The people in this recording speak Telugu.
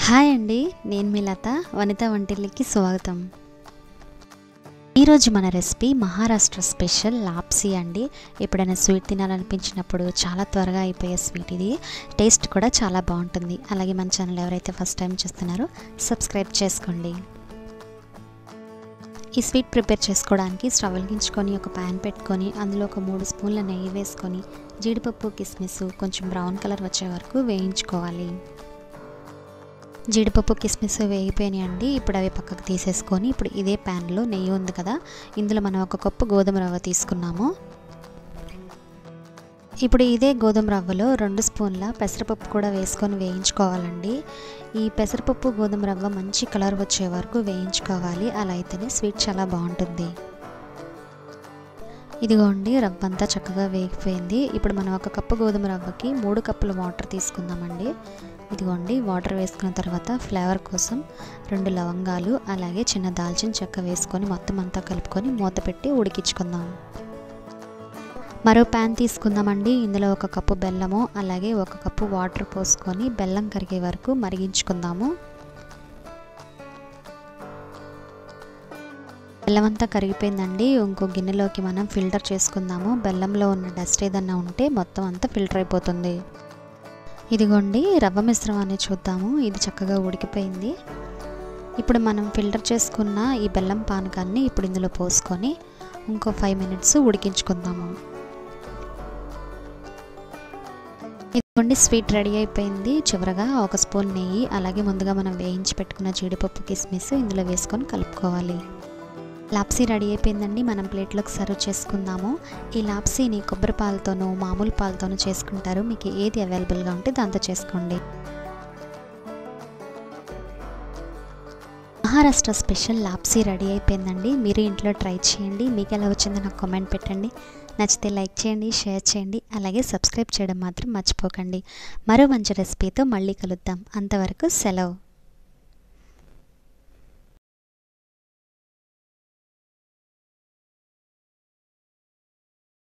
హాయ్ అండి నేను మీ లత వనిత వంటిల్లికి స్వాగతం ఈరోజు మన రెసిపీ మహారాష్ట్ర స్పెషల్ లాప్సీ అండి ఎప్పుడైనా స్వీట్ తినాలనిపించినప్పుడు చాలా త్వరగా అయిపోయే స్వీట్ ఇది టేస్ట్ కూడా చాలా బాగుంటుంది అలాగే మన ఛానల్ ఎవరైతే ఫస్ట్ టైం చూస్తున్నారో సబ్స్క్రైబ్ చేసుకోండి ఈ స్వీట్ ప్రిపేర్ చేసుకోవడానికి స్టవ్ వెలిగించుకొని ఒక ప్యాన్ పెట్టుకొని అందులో ఒక మూడు స్పూన్ల నెయ్యి వేసుకొని జీడిపప్పు కిస్మిస్ కొంచెం బ్రౌన్ కలర్ వచ్చే వరకు వేయించుకోవాలి జీడిపప్పు కిస్మిస్ వేగిపోయినాయండి ఇప్పుడు అవి పక్కకు తీసేసుకొని ఇప్పుడు ఇదే ప్యాన్లో నెయ్యి ఉంది కదా ఇందులో మనం ఒక కప్పు గోధుమ రవ్వ తీసుకున్నాము ఇప్పుడు ఇదే గోధుమ రవ్వలో రెండు స్పూన్ల పెసరపప్పు కూడా వేసుకొని వేయించుకోవాలండి ఈ పెసరపప్పు గోధుమ రవ్వ మంచి కలర్ వచ్చే వరకు వేయించుకోవాలి అలా అయితేనే స్వీట్ చాలా బాగుంటుంది ఇదిగోండి రవ్వ అంతా చక్కగా వేగిపోయింది ఇప్పుడు మనం ఒక కప్పు గోధుమ రవ్వకి మూడు కప్పుల వాటర్ తీసుకుందామండి ఇదిగోండి వాటర్ వేసుకున్న తర్వాత ఫ్లేవర్ కోసం రెండు లవంగాలు అలాగే చిన్న దాల్చిన చెక్క వేసుకొని మొత్తం అంతా కలుపుకొని మూత పెట్టి ఉడికించుకుందాం మరో ప్యాన్ తీసుకుందామండి ఇందులో ఒక కప్పు బెల్లము అలాగే ఒక కప్పు వాటర్ పోసుకొని బెల్లం కరిగే వరకు మరిగించుకుందాము బెల్లం అంతా కరిగిపోయిందండి ఇంకో గిన్నెలోకి మనం ఫిల్టర్ చేసుకుందాము బెల్లంలో ఉన్న డస్ట్ ఏదన్నా ఉంటే మొత్తం అంతా ఫిల్టర్ అయిపోతుంది ఇదిగోండి రవ్వ మిశ్రమాన్ని చూద్దాము ఇది చక్కగా ఉడికిపోయింది ఇప్పుడు మనం ఫిల్టర్ చేసుకున్న ఈ బెల్లం పానకాన్ని ఇప్పుడు ఇందులో పోసుకొని ఇంకో ఫైవ్ మినిట్స్ ఉడికించుకుందాము ఇదిగోండి స్వీట్ రెడీ అయిపోయింది చివరగా ఒక స్పూన్ నెయ్యి అలాగే ముందుగా మనం వేయించి పెట్టుకున్న జీడిపప్పు కిస్మిస్ ఇందులో వేసుకొని కలుపుకోవాలి లాప్సీ రెడీ అయిపోయిందండి మనం ప్లేట్లోకి సర్వ్ చేసుకుందాము ఈ లాప్సీని కొబ్బరి పాలతోనూ మామూలు పాలతోనూ చేసుకుంటారు మీకు ఏది అవైలబుల్గా ఉంటే దాంతో చేసుకోండి మహారాష్ట్ర స్పెషల్ లాప్సీ రెడీ అయిపోయిందండి మీరు ఇంట్లో ట్రై చేయండి మీకు ఎలా వచ్చిందో నాకు కామెంట్ పెట్టండి నచ్చితే లైక్ చేయండి షేర్ చేయండి అలాగే సబ్స్క్రైబ్ చేయడం మాత్రం మర్చిపోకండి మరో మంచి రెసిపీతో మళ్ళీ కలుద్దాం అంతవరకు సెలవు